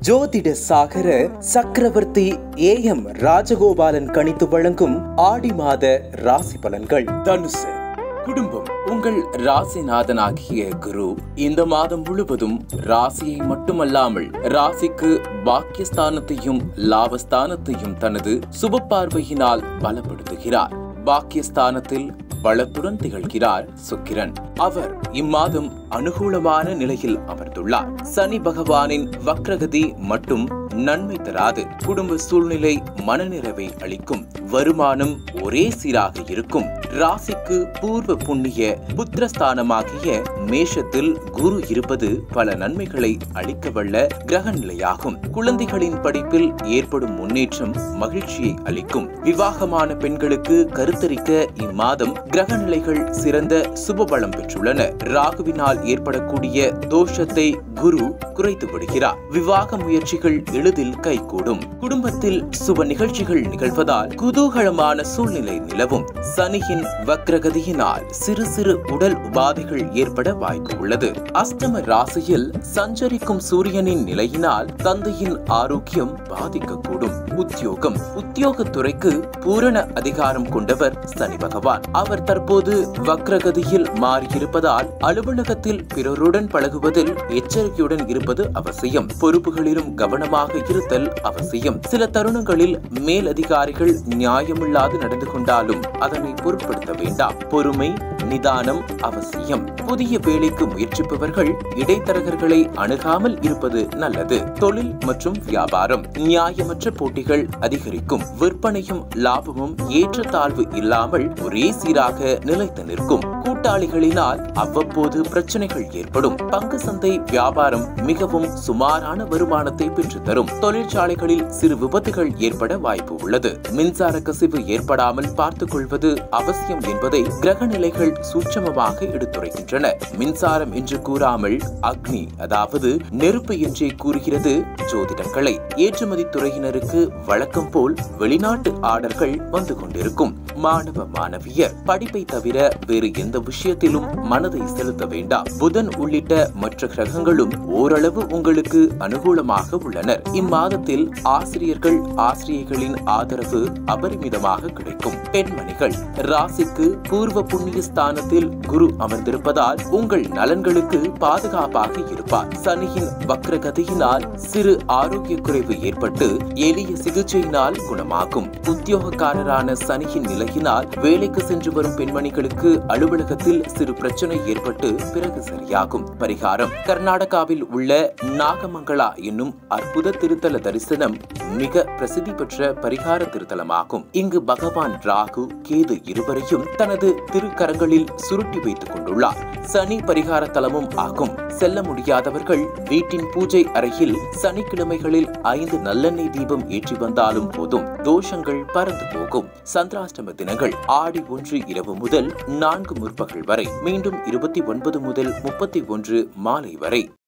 ஜோதிட சாகர சக்கரவர்த்தி A M Rajagopalan கணித்து வழங்கும் ஆடி மாத ராசி பலன்கள் தனுசு குடும்பம் உங்கள் ராசிநாதனாகிய குரு இந்த மாதம் முழுவதும் ராசியை மட்டுமல்லாமல் ராசிக்கு பாக்கியஸ்தானத்தையும் லாபஸ்தானத்தையும் தனது சுப பார்வையினால் பலப்படுத்துகிறார் பாக்கியஸ்தானத்தில் பலத்துடன் திகழ்கிறார் சுக்கிரன் அவர் இம்மாதம் அனுகூலமான நிலையில் அமர்ந்துள்ளார் சனி பகவானின் வக்ரகதி மட்டும் நன்மை தராது குடும்ப சூழ்நிலை மனநிறைவை அளிக்கும் வருமானம் ஒரே சீராக இருக்கும் ராசிக்கு பூர்வ புண்ணிய புத்திரஸ்தானமாகிய மேஷத்தில் குரு இருப்பது பல நன்மைகளை அளிக்க வல்ல கிரக நிலையாகும் குழந்தைகளின் படிப்பில் ஏற்படும் முன்னேற்றம் மகிழ்ச்சியை அளிக்கும் விவாகமான பெண்களுக்கு கருத்தரிக்க இம்மாதம் கிரக நிலைகள் சிறந்த சுபபலம் பெற்றுள்ளன ராகுவினால் ஏற்படக்கூடிய தோஷத்தை குரு குறைத்து விடுகிறார் விவாக முயற்சிகள் எளிதில் கைகூடும் குடும்பத்தில் சுப நிகழ்ச்சிகள் நிகழ்வதால் குதூகலமான சூழ்நிலை நிலவும் சனியின் வக்ரகதியினால் சிறு சிறு உடல் உபாதைகள் ஏற்பட வாய்ப்பு உள்ளது அஷ்டம ராசியில் சஞ்சரிக்கும் சூரியனின் நிலையினால் தந்தையின் ஆரோக்கியம் பாதிக்கக்கூடும் உத்தியோகம் உத்தியோகத்துறைக்கு பூரண அதிகாரம் கொண்டவர் சனி பகவான் அவர் தற்போது வக்ரகதியில் மாறியிருப்பதால் அலுவலகத்தில் பிறருடன் பழகுவதில் எச்சரிக்கையுடன் இருப்பது அவசியம் பொறுப்புகளிலும் கவனமாக இருத்தல் அவசியம் சில தருணங்களில் மேலதிகாரிகள் நியாயமில்லாது நடந்து கொண்டாலும் அதனை பொருட்படுத்த வேண்டாம் பொறுமை நிதானம் அவசியம் புதிய வேலைக்கு முயற்சிப்பவர்கள் இடைத்தரகர்களை அணுகாமல் இருப்பது நல்லது தொழில் மற்றும் வியாபாரம் நியாயமற்ற போட்டிகள் அதிகரிக்கும் விற்பனையும் லாபமும் ஏற்றத்தாழ்வு இல்லாமல் ஒரே சீராக நிலைத்து நிற்கும் கூட்டாளிகளினால் அவ்வப்போது பிரச்சனைகள் ஏற்படும் பங்கு சந்தை வியாபாரம் மிகவும் சுமாரான வருமானத்தை பெற்றுத்தரும் தொழிற்சாலைகளில் சிறு விபத்துகள் ஏற்பட வாய்ப்பு உள்ளது மின்சார கசிவு ஏற்படாமல் பார்த்துக் கொள்வது அவசியம் என்பதை கிரக நிலைகள் சூட்சமமாக எடுத்துரைக்கின்றன மின்சாரம் என்று கூறாமல் அக்னி அதாவது நெருப்பு என்றே கூறுகிறது ஜோதிடக்கலை ஏற்றுமதி துறையினருக்கு வழக்கம் போல் வெளிநாட்டு ஆர்டர்கள் வந்து கொண்டிருக்கும் மாணவ மாணவியர் படிப்பை தவிர வேறு எந்த விஷயத்திலும் மனதை செலுத்த வேண்டாம் புதன் உள்ளிட்ட மற்ற கிரகங்களும் ஓரளவு உங்களுக்கு அனுகூலமாக உள்ளனர் இம்மாதத்தில் ஆசிரியர்கள் ஆசிரியர்களின் ஆதரவு அபரிமிதமாக கிடைக்கும் பெண்மணிகள் ராசிக்கு பூர்வ புண்ணிய ஸ்தானத்தில் குரு அமர்ந்திருப்பதால் உங்கள் நலன்களுக்கு பாதுகாப்பாக இருப்பார் சனியின் வக்ரகதியினால் சிறு ஆரோக்கிய குறைவு ஏற்பட்டு எளிய சிகிச்சையினால் குணமாகும் உத்தியோகக்காரரான சனியின் நிலையினால் வேலைக்கு சென்று வரும் பெண்மணிகளுக்கு அலுவலகத்தில் சிறு பிரச்சனை ஏற்பட்டு பிறகு சரியாகும் பரிகாரம் கர்நாடகாவில் உள்ள நாகமங்களா என்னும் அற்புத திருத்தல தரிசனம் மிக பிரசித்தி பெற்ற பரிகார திருத்தலமாகும் இங்கு பகவான் ராகு கேது இருவரையும் தனது திருக்கரங்களில் சுருட்டி வைத்துக் கொண்டுள்ளார் சனி பரிகார தலமும் ஆகும் செல்ல முடியாதவர்கள் வீட்டின் பூஜை அறையில் சனிக்கிழமைகளில் ஐந்து நல்லெண்ணெய் தீபம் ஏற்றி வந்தாலும் போதும் தோஷங்கள் பறந்து போகும் சந்திராஷ்டம தினங்கள் ஆடி ஒன்று இரவு முதல் நான்கு முற்பகல் வரை மீண்டும் இருபத்தி ஒன்பது முதல் முப்பத்தி ஒன்று மாலை வரை